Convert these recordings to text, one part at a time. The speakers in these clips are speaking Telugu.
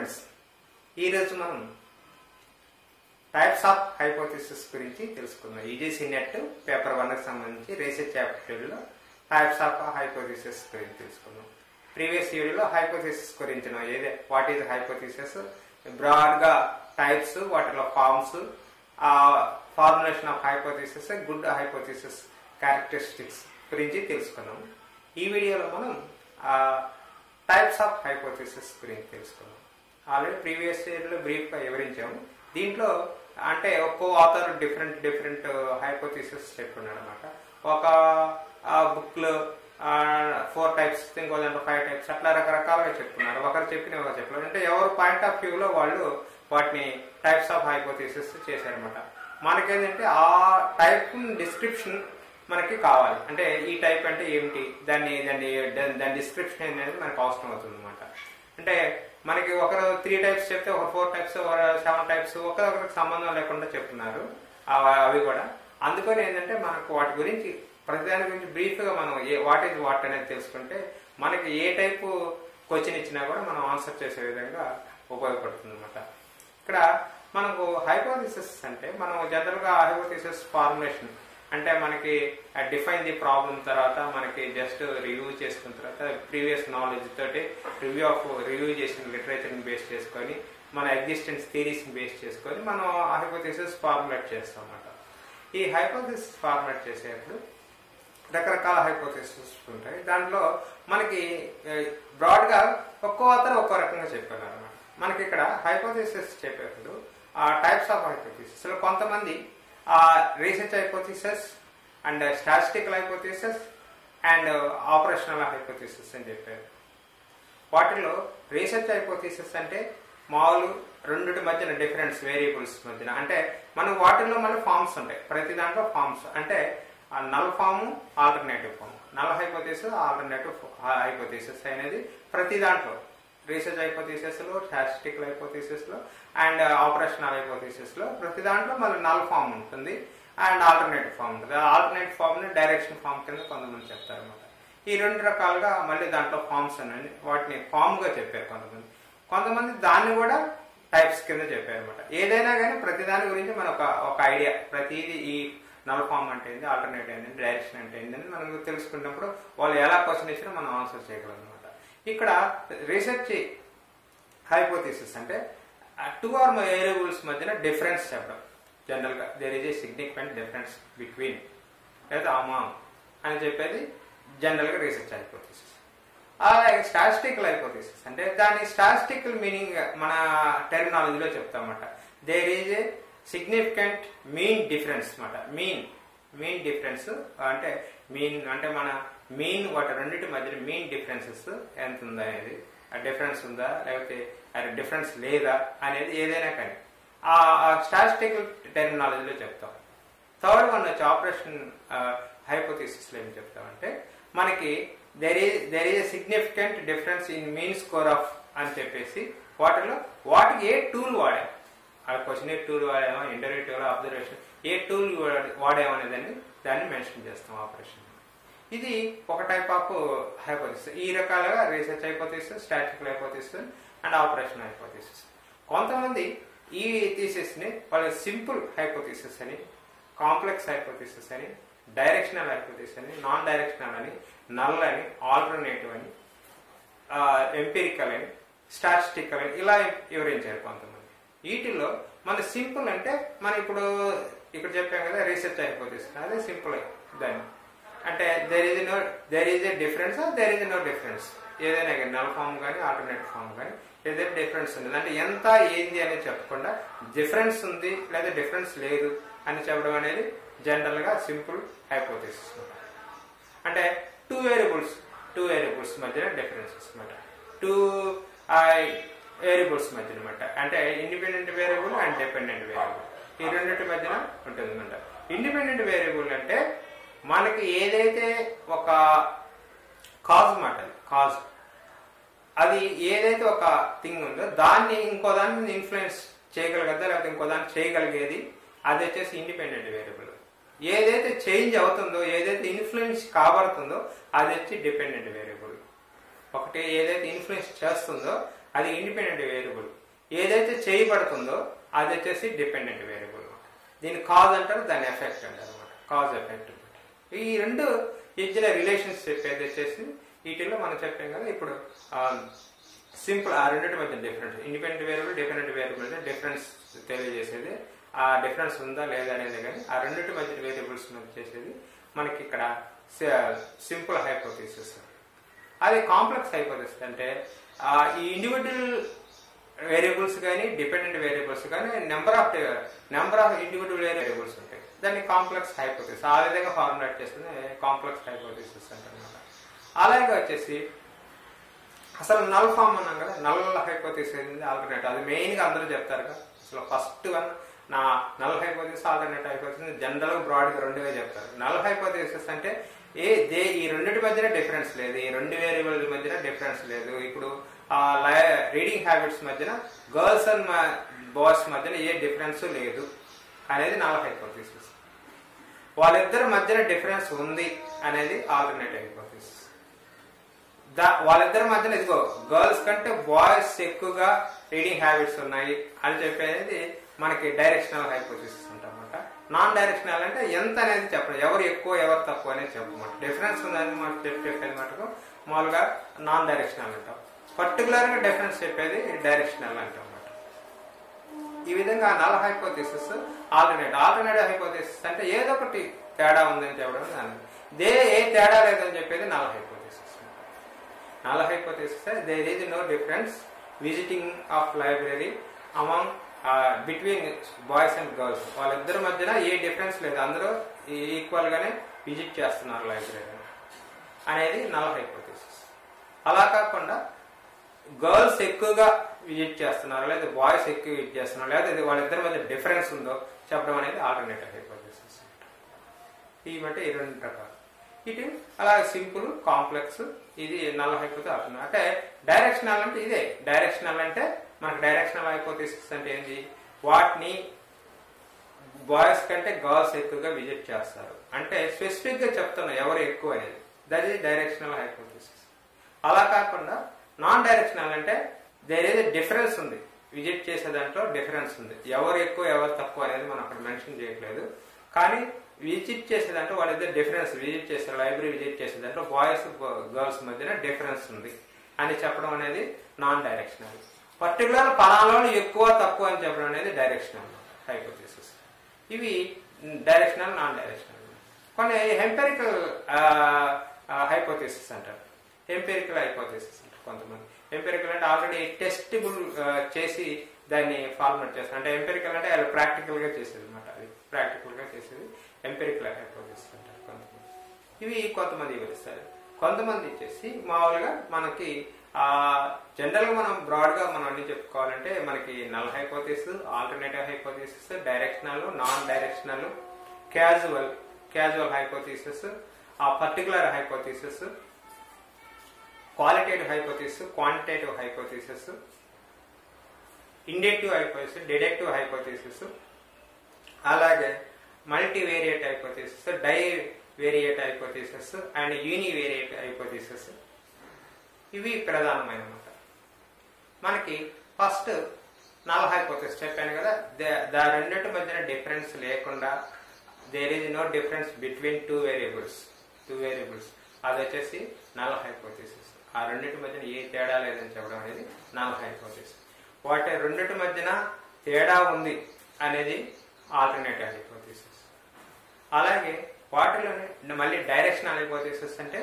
ఫ్రెండ్స్ ఈరోజు మనం టైప్స్ ఆఫ్ హైపోథిసిస్ గురించి తెలుసుకుందాం ఈజీసీ నెట్ పేపర్ వన్కి సంబంధించి రీసెర్చ్ యాప్టిట్యూడ్లో టైప్స్ ఆఫ్ హైపోథిసిస్ గురించి తెలుసుకుందాం ప్రీవియస్ వీడియోలో హైపోథిసిస్ గురించి ఏదే వాట్ ఈజ్ హైపోథిసిస్ బ్రాడ్గా టైప్స్ వాటిలో forms formulation of hypothesis good hypothesis characteristics గురించి తెలుసుకున్నాం ఈ వీడియోలో మనం టైప్స్ ఆఫ్ హైపోథిసిస్ గురించి తెలుసుకున్నాం ఆల్రెడీ ప్రీవియస్ ఇయర్లో బ్రీఫ్గా వివరించాము దీంట్లో అంటే ఒక్కో ఆథర్ డిఫరెంట్ డిఫరెంట్ హైపోథిసిస్ చెప్పుకున్నాడు అనమాట ఒక బుక్లో ఫోర్ టైప్స్ ఇంకో దాంట్లో ఫైవ్ టైప్స్ అట్లా రకరకాలుగా చెప్తున్నారు ఒకరు చెప్పిన ఒకరు చెప్పలేదు అంటే ఎవరు పాయింట్ ఆఫ్ వ్యూలో వాళ్ళు వాటిని టైప్స్ ఆఫ్ హైపోథిసిస్ చేశారనమాట మనకేంటంటే ఆ టైప్ డిస్క్రిప్షన్ మనకి కావాలి అంటే ఈ టైప్ అంటే ఏమిటి దాన్ని దాన్ని దాని డిస్క్రిప్షన్ అనేది మనకు అవసరం అవుతుంది అనమాట అంటే మనకి ఒకరు త్రీ టైప్స్ చెప్తే ఒక ఫోర్ టైప్స్ ఒక సెవెన్ టైప్స్ ఒకరికొకరికి సంబంధం లేకుండా చెప్తున్నారు అవి కూడా అందుకని ఏంటంటే మనకు వాటి గురించి ప్రతిదాని గురించి బ్రీఫ్గా మనం ఏ వాట్ ఈజ్ వాట్ అనేది తెలుసుకుంటే మనకి ఏ టైపు క్వశ్చన్ ఇచ్చినా కూడా మనం ఆన్సర్ చేసే విధంగా ఉపయోగపడుతుంది అనమాట ఇక్కడ మనకు హైపోథిసిస్ అంటే మనం జనరల్గా హైపోథిసిస్ ఫార్ములేషన్ అంటే మనకి డిఫైన్ ది ప్రాబ్లం తర్వాత మనకి జస్ట్ రివ్యూ చేసుకున్న తర్వాత ప్రీవియస్ నాలెడ్జ్ తోటి రివ్యూ ఆఫ్ రివ్యూ చేసిన లిటరేచర్ని బేస్ చేసుకొని మన ఎగ్జిస్టెన్స్ థీరీస్ని బేస్ చేసుకొని మనం హైపోథిసిస్ ఫార్ములేట్ చేస్తాం అన్నమాట ఈ హైపోథిసిస్ ఫార్ములేట్ చేసేటప్పుడు రకరకాల హైపోథిసిస్ ఉంటాయి దాంట్లో మనకి బ్రాడ్గా ఒక్కో అతను ఒక్కో రకంగా చెప్పారు అనమాట మనకి ఇక్కడ హైపోథిసిస్ చెప్పేటప్పుడు టైప్స్ ఆఫ్ హైపోథిసిస్ కొంతమంది research hypothesis and statistical hypothesis and operational hypothesis అని చెప్పారు వాటిలో రీసెర్చ్ హైపోథిసిస్ అంటే మామూలు రెండుటి మధ్యన డిఫరెన్స్ వేరియబుల్స్ మధ్యన అంటే మనం వాటిల్లో మళ్ళీ ఫామ్స్ ఉంటాయి ప్రతి దాంట్లో ఫామ్స్ అంటే null form alternative form null hypothesis alternative hypothesis అనేది ప్రతి దాంట్లో రీసెర్చ్ హైపోథిసిస్ లో స్టాటిస్టికల్ హైపోథిసిస్ లో అండ్ ఆపరేషనల్ హైపోథిసిస్ లో ప్రతి దాంట్లో మళ్ళీ నల్ ఫామ్ ఉంటుంది అండ్ ఆల్టర్నేటివ్ ఫామ్ ఉంటుంది ఆల్టర్నేటివ్ ఫామ్ ని డైరెక్షన్ ఫామ్ కింద కొంతమంది చెప్తారు అనమాట ఈ రెండు రకాలుగా మళ్ళీ దాంట్లో ఫామ్స్ అని వాటిని ఫామ్ గా చెప్పారు కొంతమంది కొంతమంది దాన్ని కూడా టైప్స్ కింద చెప్పారు అనమాట ఏదైనా కానీ ప్రతి దాని గురించి మన ఒక ఒక ఐడియా ప్రతిదీ ఈ నల్ ఫామ్ అంటే ఏంటి ఆల్టర్నేటివ్ ఏంటి డైరెక్షన్ అంటే ఏంటని మనం తెలుసుకున్నప్పుడు వాళ్ళు ఎలా క్వశ్చన్ ఇచ్చినా మనం ఆన్సర్ చేయగలం అనమాట ఇక్కడ రీసెర్చ్ హైపోథిసిస్ అంటే టూ ఆర్ వేరియబుల్స్ మధ్యన డిఫరెన్స్ చెప్పడం జనరల్గా there is a significant difference between లేదా అమాంగ్ అని చెప్పేది జనరల్గా రీసెర్చ్ హైపోథిసిస్ అలాగే స్టాటిస్టికల్ హైపోథిసిస్ అంటే దాని స్టాటిస్టికల్ మీనింగ్ మన టెర్మినాలజీలో చెప్తామన్నమాట there is a significant mean difference అనమాట మీన్ మీన్ డిఫరెన్స్ అంటే మీన్ అంటే మన మీన్ వాటి రెండింటి మధ్య మీన్ డిఫరెన్సెస్ ఎంత ఉందా అనేది ఆ డిఫరెన్స్ ఉందా లేకపోతే అది డిఫరెన్స్ లేదా అనేది ఏదైనా కానీ ఆ స్టాటిస్టికల్ టెర్మినాలజీలో చెప్తాం థర్డ్ వన్ వచ్చి ఆపరేషన్ హైపోథిసిస్లో ఏం చెప్తామంటే మనకి there is there is significant difference in mean score of అని చెప్పేసి వాటిలో వాటికి ఏ టూల్ వాడాం ఆ క్వశ్చన్ టూల్ వాడామో ఇంటర్వ్యూ అబ్జర్వేషన్ ఏ టూల్ వాడామనేదాన్ని దాన్ని మెన్షన్ చేస్తాం ఆపరేషన్ ఇది ఒక టైప్ ఆఫ్ హైపోథిసిస్ ఈ రకాలుగా research hypothesis statical hypothesis and operation hypothesis కొంతమంది ఈ థీసిస్ ని వాళ్ళ సింపుల్ హైపోథిసిస్ అని కాంప్లెక్స్ హైపోథిసిస్ అని డైరెక్షనల్ హైపోథిసిస్ అని నాన్ డైరెక్షనల్ అని నల్ అని ఆల్టర్నేటివ్ అని ఎంపిరికల్ అని స్టాటిస్టికల్ అని ఇలా వివరించారు కొంతమంది వీటిల్లో మన సింపుల్ అంటే మన ఇప్పుడు ఇక్కడ చెప్పాం కదా రీసెర్చ్ హైపోథిసిస్ అదే సింపుల్ దాన్ని అంటే there is no there is a difference there is no difference ఏదైనా కానీ నల్ ఫామ్ కానీ ఆల్టర్నేటివ్ ఫామ్ కానీ ఏదైనా డిఫరెన్స్ ఉంది అంటే ఎంత ఏంది అనేది చెప్పకుండా డిఫరెన్స్ ఉంది లేదా డిఫరెన్స్ లేదు అని చెప్పడం అనేది జనరల్ గా సింపుల్ హైపోథిసిస్ అంటే టూ వేరియబుల్స్ టూ వేరియబుల్స్ మధ్య డిఫరెన్సెస్ అనమాట టూ వేరియబుల్స్ మధ్య అనమాట అంటే independent variable and dependent variable ఈ రెండింటి మధ్యన ఉంటుంది అనమాట ఇండిపెండెంట్ వేరియబుల్ అంటే మనకి ఏదైతే ఒక కాజ్ మాట కాజ్ అది ఏదైతే ఒక థింగ్ ఉందో దాన్ని ఇంకో దాన్ని ఇన్ఫ్లుయెన్స్ చేయగలగద్దా లేకపోతే ఇంకో దాన్ని చేయగలిగేది అది వచ్చేసి ఇండిపెండెంట్ వేరియబుల్ ఏదైతే చేంజ్ అవుతుందో ఏదైతే ఇన్ఫ్లుయెన్స్ కాబడుతుందో అది వచ్చి డిపెండెంట్ వేరియబుల్ ఒకటి ఏదైతే ఇన్ఫ్లుయెన్స్ చేస్తుందో అది ఇండిపెండెంట్ వేరియబుల్ ఏదైతే చేయబడుతుందో అది వచ్చేసి డిపెండెంట్ వేరియబుల్ దీని కాజ్ అంటారు దాని ఎఫెక్ట్ అంటారు అనమాట కాజ్ ఎఫెక్ట్ ఈ రెండు మధ్యన రిలేషన్షిప్ ఏది వచ్చేసి వీటిలో మనం చెప్పాం కదా ఇప్పుడు సింపుల్ ఆ రెండింటి మధ్య difference independent variable dependent variable difference తెలియజేసేది ఆ డిఫరెన్స్ ఉందా లేదా అనేది కానీ ఆ రెండింటి మధ్య వేరియబుల్స్ మధ్య చేసేది మనకి ఇక్కడ సింపుల్ హైపోథీసిస్ అదే కాంప్లెక్స్ హైపోథీసిస్ అంటే ఆ, ఈ ఇండివిజువల్ వేరియబుల్స్ కానీ డిపెండెంట్ వేరియబుల్స్ కానీ number of number of individual variables ఉంటాయి దాన్ని కాంప్లెక్స్ హైపోథిస్ ఆ విధంగా ఫార్ములేట్ చేస్తుంది కాంప్లెక్స్ హైపోథిసిస్ అంటారనమాట అలాగే వచ్చేసి అసలు నల్ ఫామ్ అన్నాం కదా నల్ హైపోథిస్ ఆల్టర్నేట్ అది మెయిన్ గా అందరూ చెప్తారు కదా అసలు ఫస్ట్ వన్ నా null hypothesis alternate hypothesis general broad గా రెండుగా చెప్తారు నల్ హైపోథిసిస్ అంటే ఏ దే ఈ రెండింటి మధ్యన డిఫరెన్స్ లేదు ఈ రెండు వేరియబుల్ మధ్యన డిఫరెన్స్ లేదు ఇప్పుడు ఆ రీడింగ్ హ్యాబిట్స్ మధ్యన గర్ల్స్ అండ్ బాయ్స్ మధ్యన ఏ డిఫరెన్స్ లేదు అనేది నల్ హైపోథిసిస్ వాళ్ళిద్దరి మధ్యన డిఫరెన్స్ ఉంది అనేది ఆల్టర్నేట్ హైపోథిసిస్ దా వాళ్ళిద్దరి మధ్యన ఇదిగో గర్ల్స్ కంటే బాయ్స్ ఎక్కువగా రీడింగ్ హ్యాబిట్స్ ఉన్నాయి అని చెప్పేది మనకి డైరెక్షనల్ హైపోథిసిస్ అంటారన్నమాట నాన్ డైరెక్షనల్ అంటే ఎంత అనేది చెప్పడం ఎవరు ఎక్కువ ఎవరు తక్కువ అనేది చెప్పమాట డిఫరెన్స్ ఉందని మనం చెప్పి చెప్పేది మటుకు మామూలుగా నాన్ డైరెక్షనల్ అంటాం పర్టికులర్ గా డిఫరెన్స్ చెప్పేది డైరెక్షనల్ అంటాం అన్నమాట ఈ విధంగా null hypothesis alternate alternate hypothesis అంటే ఏదో ఒకటి తేడా ఉందని చెప్పడం దాని దే ఏ తేడా లేదని చెప్పేది null hypothesis null hypothesis there is no difference visiting of library among between boys and girls వాళ్ళిద్దరి మధ్యన ఏ డిఫరెన్స్ లేదు అందరూ ఈక్వల్ గానే విజిట్ చేస్తున్నారు లైబ్రరీ అనేది నల్ హైపోథిసిస్ అలా కాకుండా గర్ల్స్ ఎక్కువగా విజిట్ చేస్తున్నారు లేదా బాయ్స్ ఎక్కువ విజిట్ చేస్తున్నారు లేదా ఇది వాళ్ళిద్దరి మధ్య డిఫరెన్స్ ఉందో చెప్పడం అనేది ఆల్టర్నేటివ్ హైపోథిసిస్ ఈ బట్టి ఈ రెండు రకాలు ఇటు అలా సింపుల్ కాంప్లెక్స్ ఇది నల్ల హైపోతే అవుతుంది అంటే డైరెక్షనల్ అంటే ఇదే డైరెక్షనల్ అంటే మనకు డైరెక్షనల్ హైపోథిసిస్ అంటే ఏంటి వాటిని బాయ్స్ కంటే గర్ల్స్ ఎక్కువగా విజిట్ చేస్తారు అంటే స్పెసిఫిక్ గా చెప్తున్నా ఎవరు ఎక్కువ అనేది దట్ ఈస్ డైరెక్షనల్ హైపోథిసిస్ అలా కాకుండా నాన్ డైరెక్షనల్ అంటే దేర్ ఏదో డిఫరెన్స్ ఉంది విజిట్ చేసే దాంట్లో డిఫరెన్స్ ఉంది ఎవరు ఎక్కువ ఎవరు తక్కువ అనేది మనం అక్కడ మెన్షన్ చేయట్లేదు కానీ విజిట్ చేసే దాంట్లో వాళ్ళిద్దరు డిఫరెన్స్ విజిట్ చేసే లైబ్రరీ విజిట్ చేసే దాంట్లో బాయ్స్ గర్ల్స్ మధ్యన డిఫరెన్స్ ఉంది అని చెప్పడం అనేది నాన్ డైరెక్షనల్ పర్టికులర్ పలానాలో ఎక్కువ తక్కువ అని చెప్పడం అనేది డైరెక్షనల్ హైపోథిసిస్ ఇవి డైరెక్షనల్ నాన్ డైరెక్షనల్ కొన్ని ఎంపెరికల్ హైపోథిసిస్ అంటారు ఎంపెరికల్ హైపోథిసిస్ అంటారు కొంతమంది ఎంపెరికల్ అంటే ఆల్రెడీ టెస్టిబుల్ చేసి దాన్ని ఫార్మేట్ చేస్తారు అంటే ఎంపెరికల్ అంటే ప్రాక్టికల్ గా చేసేది అనమాట అది ప్రాక్టికల్ గా చేసేది ఎంపెరికల్ హైపోథిసిస్ అంటారు కొంతమంది ఇవి కొంతమంది వివరిస్తారు కొంతమంది వచ్చేసి మామూలుగా మనకి ఆ జనరల్ గా మనం బ్రాడ్ గా మనం అన్ని చెప్పుకోవాలంటే మనకి null hypothesis alternative hypothesis directional non directional casual casual hypothesis ఆ particular hypothesis qualitative hypothesis quantitative hypothesis inductive hypothesis deductive hypothesis అలాగే multivariate hypothesis bivariate hypothesis and univariate hypothesis ఇవి ప్రధానమైన మాట మనకి ఫస్ట్ నల్ హైపోథిసిస్ చెప్పాను కదా దా రెండింటి మధ్యన డిఫరెన్స్ లేకుండా there is no difference between two variables two variables అది వచ్చేసి నల్ హైపోథిసిస్ ఆ రెండింటి మధ్యన ఏ తేడా లేదని చెప్పడం అనేది నల్ హైపోథిసిస్ వాటి రెండింటి మధ్యన తేడా ఉంది అనేది ఆల్టర్నేటివ్ హైపోథిసిస్ అలాగే వాటిలోనే మళ్ళీ డైరెక్షనల్ హైపోథిసిస్ అంటే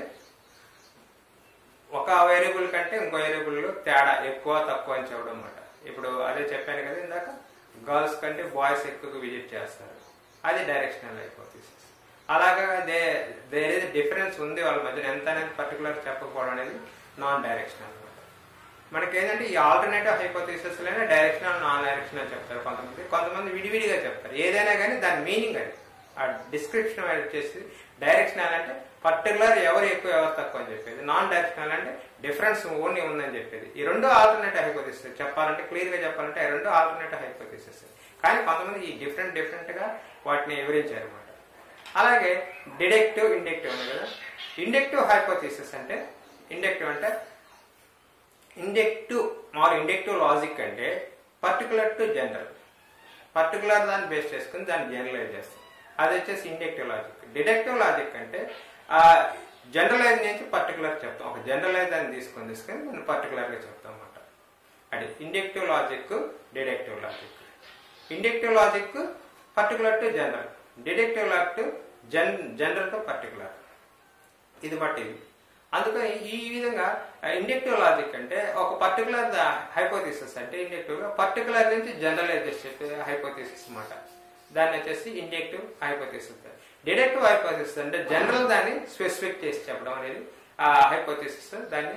ఒక వేరియబుల్ కంటే ఇంకో వేరియబుల్ లో తేడా ఎక్కువ తక్కువ అని చెప్పడం అనమాట ఇప్పుడు అదే చెప్పాను కదా ఇందాక గర్ల్స్ కంటే బాయ్స్ ఎక్కువగా విజిట్ చేస్తారు అది డైరెక్షనల్ హైపోథిసిస్ అలాగా దే దేర్ ఏది డిఫరెన్స్ ఉంది వాళ్ళ మధ్యన ఎంత అనేది పర్టికులర్ చెప్పకపోవడం అనేది నాన్ డైరెక్షనల్ అనమాట మనకి ఏంటంటే ఈ ఆల్టర్నేటివ్ హైపోథిసిస్ లోనే డైరెక్షనల్ నాన్ డైరెక్షనల్ చెప్తారు కొంతమంది కొంతమంది విడివిడిగా చెప్తారు ఏదైనా కానీ దాని మీనింగ్ అది ఆ డిస్క్రిప్షన్ వచ్చేసి డైరెక్షనల్ అంటే పర్టికులర్ ఎవరు ఎక్కువ ఎవరు తక్కువ అని చెప్పేది నాన్ డైరెక్షనల్ అంటే డిఫరెన్స్ ఓన్లీ ఉందని చెప్పేది ఈ రెండు ఆల్టర్నేటివ్ హైపోథిసిస్ చెప్పాలంటే క్లియర్ గా చెప్పాలంటే ఈ రెండు ఆల్టర్నేటివ్ హైపోథిసిస్ కానీ కొంతమంది ఈ డిఫరెంట్ డిఫరెంట్ గా వాటిని వివరించారు అనమాట అలాగే డిడక్టివ్ ఇండక్టివ్ ఉంది కదా ఇండక్టివ్ హైపోథిసిస్ అంటే ఇండక్టివ్ అంటే ఇండక్టివ్ మారు ఇండక్టివ్ లాజిక్ అంటే పర్టికులర్ టు జనరల్ పర్టికులర్ దాన్ని బేస్ చేసుకుని దాన్ని జనరలైజ్ చేస్తాం అది వచ్చేసి ఇండక్టివ్ లాజిక్ డిడక్టివ్ లాజిక్ అంటే జనరలైజ్ నుంచి పర్టికులర్ చెప్తాం ఒక జనరలైజ్ దాన్ని తీసుకొని తీసుకొని మనం పర్టికులర్గా చెప్తాం అన్నమాట అది inductive logic deductive logic inductive logic particular to general deductive logic జన్ జనరల్ టు పర్టికులర్ ఇది బట్టి అందుకని ఈ విధంగా ఇండక్టివ్ లాజిక్ అంటే ఒక పర్టికులర్ హైపోథిసిస్ అంటే ఇండక్టివ్ పర్టికులర్ నుంచి జనరలైజ్ చెప్పే హైపోథిసిస్ అన్నమాట దాన్ని వచ్చేసి ఇండక్టివ్ హైపోథిసిస్ డిడక్టివ్ హైపోథిసిస్ అంటే జనరల్ దాన్ని స్పెసిఫిక్ చేసి చెప్పడం అనేది ఆ హైపోథిసిస్ దాన్ని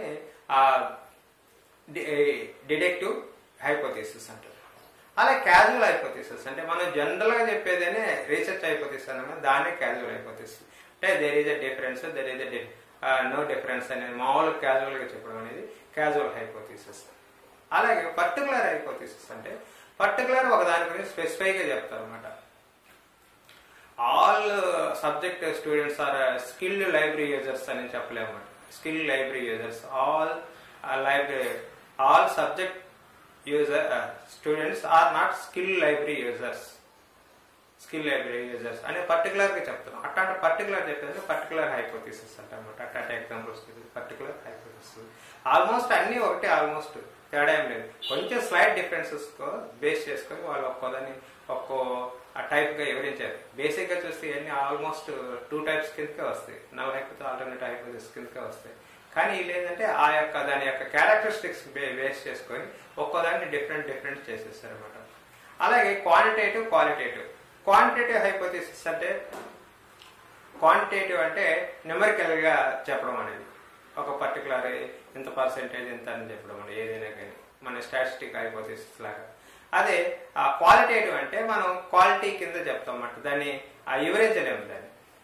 డిడక్టివ్ హైపోథిసిస్ అంటారు అలా క్యాజువల్ హైపోథిసిస్ అంటే మనం జనరల్ గా చెప్పేదనే రీసెర్చ్ హైపోథిసిస్ అనగా దాన్నే క్యాజువల్ హైపోథిసిస్ అంటే there is a difference there is uh no difference అనేది మామూలు క్యాజువల్ గా చెప్పడం అనేది క్యాజువల్ హైపోథిసిస్ అలాగే పర్టికులర్ హైపోథిసిస్ అంటే పర్టికులర్ ఒక దాని గురించి స్పెసిఫై గా చెప్తారు అనమాట all subject students are skilled library users అని చెప్పలేము skill library users all library all subject user students are not skill library users skill library users అని పర్టికులర్ గా చెప్తున్నాం అట్లాంటి పర్టికులర్ చెప్పేది పర్టికులర్ హైపోథిసిస్ అంటారన్నమాట అట్లాంటి ఎగ్జాంపుల్స్ పర్టికులర్ హైపోథిసిస్ ఆల్మోస్ట్ అన్ని ఒకటి ఆల్మోస్ట్ తేడా ఏం లేదు కొంచెం స్లైట్ డిఫరెన్సెస్ బేస్ చేసుకొని వాళ్ళు ఒక్కోదాన్ని ఒక్కో టైప్ గా వివరించారు బేసిక్ గా చూస్తే ఇవన్నీ ఆల్మోస్ట్ టూ టైప్స్ కిందకే వస్తాయి నల్ హైపోతే ఆల్టర్నేట్ హైపోథిస్ కిందకే వస్తాయి కానీ వీళ్ళు ఏంటంటే ఆ యొక్క దాని యొక్క క్యారెక్టరిస్టిక్స్ బేస్ చేసుకొని ఒక్కోదాన్ని డిఫరెంట్ డిఫరెంట్ చేసేస్తారు అనమాట అలాగే క్వాంటిటేటివ్ క్వాలిటేటివ్ క్వాంటిటేటివ్ హైపోథిసిస్ అంటే క్వాంటిటేటివ్ అంటే న్యూమరికల్ గా చెప్పడం అనేది ఒక పర్టికులర్ ఇంత పర్సెంటేజ్ ఇంత అని చెప్పడం అనేది ఏదైనా కానీ మన స్టాటిస్టిక్ హైపోథిసిస్ లాగా అదే ఆ క్వాలిటేటివ్ అంటే మనం క్వాలిటీ కింద చెప్తాం అన్నమాట దాన్ని ఆ వివరించలేము దాన్ని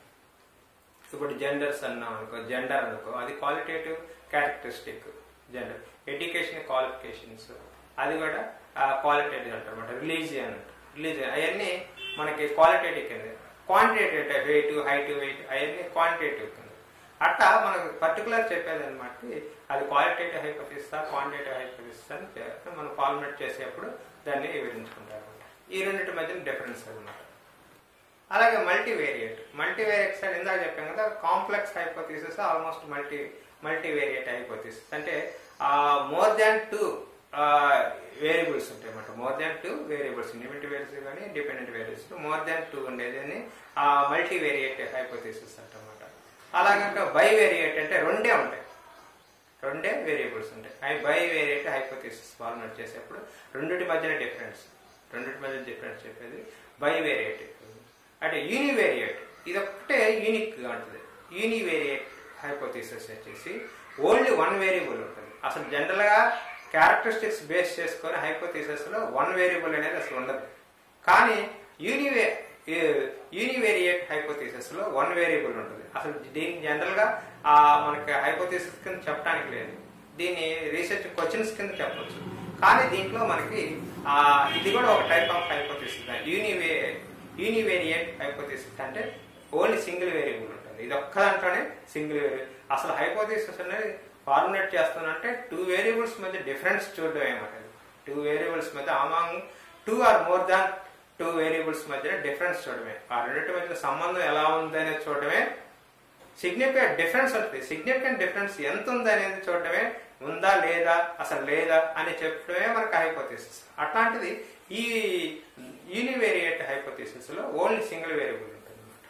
ఇప్పుడు జెండర్స్ అన్నాం అనుకో జెండర్ అనుకో అది qualitative characteristic gender education qualifications అది కూడా క్వాలిటేటివ్ అంటారు అనమాట రిలీజియన్ రిలీజియన్ అవన్నీ మనకి క్వాలిటేటివ్ కింద క్వాంటిటేటివ్ అంటే వెయిట్ హైట్ వెయిట్ అవన్నీ క్వాంటిటేటివ్ కింద అట్టా మనకు పర్టికులర్ చెప్పేది అనమాట అది క్వాలిటేటివ్ హైపోతిస్తా క్వాంటిటేటివ్ హైపోతిస్తా అని మనం ఫార్ములేట్ చేసేప్పుడు దాన్ని వివరించుకుంటారు అనమాట ఈ రెండింటి మధ్యన డిఫరెన్స్ అనమాట అలాగే మల్టీవేరియేట్ మల్టీవేరియేట్స్ అని ఇందాక చెప్పాం కదా complex hypothesis almost multi multivariate hypothesis అంటే మోర్ దాన్ టూ వేరియబుల్స్ ఉంటాయి అన్నమాట more than two variables independent variables కానీ dependent variables more than two ఉండేది మల్టీ వేరియేట్ హైపోథిసిస్ అంటమాట అలాగంటే బై వేరియేట్ అంటే రెండే ఉంటాయి రెండే వేరియబుల్స్ ఉంటాయి అవి బై వేరియేట్ హైపోథిసిస్ ఫార్ములేట్ చేసేప్పుడు రెండింటి మధ్యన డిఫరెన్స్ రెండింటి మధ్య డిఫరెన్స్ చెప్పేది బై వేరియేట్ అంటే యూనివేరియేట్ ఇది ఒక్కటే యూనిక్ గా ఉంటుంది యూనివేరియేట్ హైపోథిసిస్ వచ్చేసి ఓన్లీ వన్ వేరియబుల్ ఉంటుంది అసలు జనరల్ గా క్యారెక్టరిస్టిక్స్ బేస్ చేసుకొని హైపోథిసిస్ లో వన్ వేరియబుల్ అనేది అసలు ఉండదు కానీ యూనివే యూనివేరియేట్ హైపోథిసిస్ లో వన్ వేరియబుల్ ఉంటుంది అసలు దీన్ని జనరల్ గా మనకి హైపోథిసిస్ కింద చెప్పడానికి లేదు దీన్ని రీసెర్చ్ క్వశ్చన్స్ కింద చెప్పవచ్చు కానీ దీంట్లో మనకి ఇది కూడా ఒక టైప్ ఆఫ్ హైపోథిసిస్ యూనివే యూనివేరియేట్ హైపోథిసిస్ అంటే ఓన్లీ సింగిల్ వేరియబుల్ ఉంటుంది ఇది ఒక్క దాంట్లోనే సింగిల్ వేరియబుల్ అసలు హైపోథిసిస్ అనేది ఫార్ములేట్ చేస్తానంటే టూ వేరియబుల్స్ మధ్య డిఫరెన్స్ చూడడం ఏమంటే టూ వేరియబుల్స్ మధ్య among two or more than two variables మధ్య డిఫరెన్స్ చూడమే ఆ రెండింటి మధ్య సంబంధం ఎలా ఉంది అనేది చూడడమే సిగ్నిఫికెంట్ డిఫరెన్స్ ఉంటుంది సిగ్నిఫికెంట్ డిఫరెన్స్ ఎంత ఉంది అనేది చూడడమే ఉందా లేదా అసలు లేదా అని చెప్పడమే మనకు హైపోథిసిస్ అట్లాంటిది ఈ యూనివేరియేట్ హైపోథిసిస్ లో ఓన్లీ సింగిల్ వేరియబుల్ ఉంటుంది అనమాట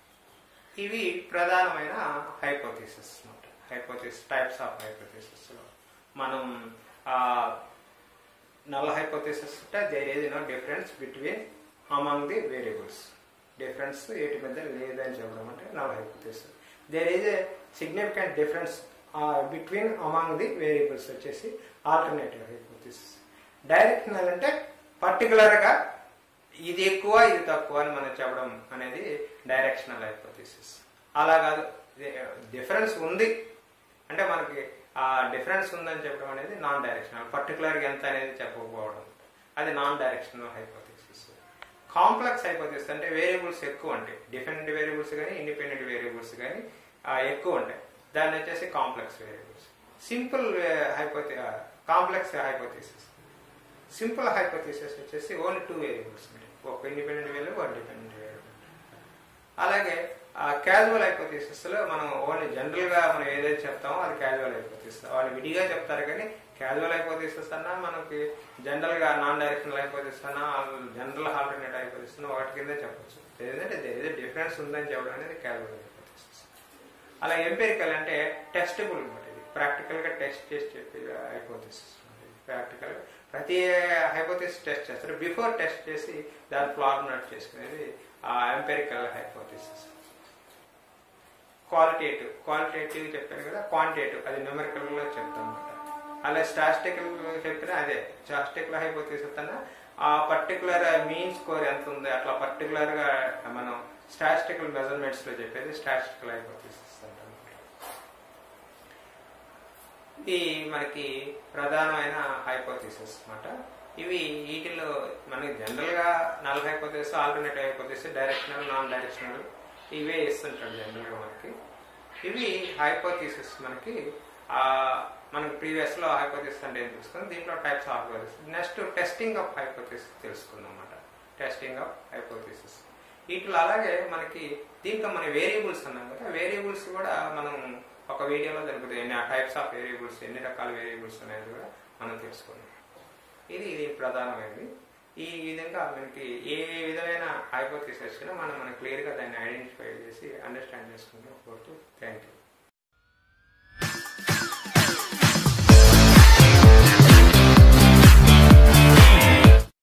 ఇవి ప్రధానమైన హైపోథిసిస్ అనమాట హైపోథిసిస్ టైప్స్ ఆఫ్ హైపోథిసిస్ లో మనం నల్ హైపోథిసిస్ అంటే there is no difference between among the variables difference వీటి మధ్య లేదని చెప్పడం అంటే null hypothesis there is a significant difference between among the variables వచ్చేసి ఆల్టర్నేటివ్ హైపోథిసిస్ డైరెక్షనల్ అంటే పర్టికులర్ గా ఇది ఎక్కువ ఇది తక్కువ అని మనం చెప్పడం అనేది డైరెక్షనల్ హైపోథిసిస్ అలా కాదు డిఫరెన్స్ ఉంది అంటే మనకి ఆ డిఫరెన్స్ ఉందని చెప్పడం అనేది నాన్ డైరెక్షనల్ పర్టికులర్ ఎంత అనేది చెప్పకపోవడం అది non directional hypothesis complex hypothesis అంటే వేరియబుల్స్ ఎక్కువ ఉంటాయి డిఫరెంట్ వేరియబుల్స్ కానీ ఇండిపెండెంట్ వేరియబుల్స్ కానీ ఎక్కువ ఉంటాయి దాన్ని వచ్చేసి కాంప్లెక్స్ వేరియబుల్స్ సింపుల్ హైపోథి కాంప్లెక్స్ హైపోథిసిస్ సింపుల్ హైపోథీసిస్ వచ్చేసి ఓన్లీ టూ వేరియబుల్స్ ఉంటాయి ఒక ఇండిపెండెంట్ వేరియబుల్ ఒక డిపెండెంట్ వేరియబుల్ అలాగే ఆ క్యాజువల్ హైపోథీసిస్ లో మనం ఓన్లీ జనరల్ గా మనం ఏదైతే చెప్తామో అది క్యాజువల్ హైపోథీసిస్ వాళ్ళు విడిగా చెప్తారు కానీ క్యాజువల్ హైపోథీసిస్ అన్నా మనకి జనరల్ గా నాన్ డైరెక్షనల్ హైపోథీసిస్ అన్నా జనరల్ ఆల్టర్నేట్ హైపోథీసిస్ అన్నా వాటి కింద చెప్పొచ్చు ఏంటంటే ఏదో డిఫరెన్స్ ఉందని చెప్పడం అనేది క్యాజువల్ హైపోథీసిస్ అలా ఎంపీరికల్ అంటే టెస్టబుల్ అనమాట ఇది ప్రాక్టికల్ గా టెస్ట్ చేసి చెప్పే హైపోథీసిస్ ప్రాక్టికల్ ప్రతి హైపోథీసిస్ టెస్ట్ చేస్తారు బిఫోర్ టెస్ట్ చేసి దాని ఫార్ములేట్ చేసుకునేది ఆ ఎంపెరికల్ హైపోథీసిస్ క్వాలిటేటివ్ క్వాలిటేటివ్ చెప్పాను కదా క్వాంటిటేటివ్ అది న్యూమరికల్ లో చెప్తాం అనమాట అలా స్టాస్టికల్ చెప్పినా అదే స్టాస్టికల్ హైపోథీసిస్ అన్న ఆ పర్టికులర్ మీన్ స్కోర్ ఎంత ఉంది అట్లా పర్టికులర్ గా మనం స్టాటిస్టికల్ మెజర్మెంట్స్ లో చెప్పేది స్టాటిస్టికల్ హైపోథీసిస్ అంటాం ఇది మనకి ప్రధానమైన హైపోథీసిస్ అన్నమాట ఇవి వీటిలో మనకి జనరల్ గా null hypothesis alternative hypothesis directional non directional ఇవే ఇస్తుంటాడు జనరల్ గా మనకి ఇవి హైపోథీసిస్ మనకి ఆ మనకి ప్రీవియస్ లో హైపోథీసిస్ అంటే ఏం తెలుసుకుందాం దీంట్లో types of hypothesis next testing of hypothesis తెలుసుకుందాం అన్నమాట టెస్టింగ్ ఆఫ్ హైపోథీసిస్ వీటిలో అలాగే మనకి దీంట్లో మన వేరియబుల్స్ అన్నాం కదా వేరియబుల్స్ కూడా మనం ఒక వీడియోలో దొరుకుతాయి ఎన్ని టైప్స్ ఆఫ్ వేరియబుల్స్ ఎన్ని రకాల వేరియబుల్స్ అనేది కూడా మనం తెలుసుకున్నాం ఇది ఇది ప్రధానమైనది ఈ విధంగా మనకి ఏ విధమైన హైపోథీసిస్ మనం మనం క్లియర్గా దాన్ని ఐడెంటిఫై చేసి అండర్స్టాండ్ చేసుకుంటాం కోరుతూ థ్యాంక్ యూ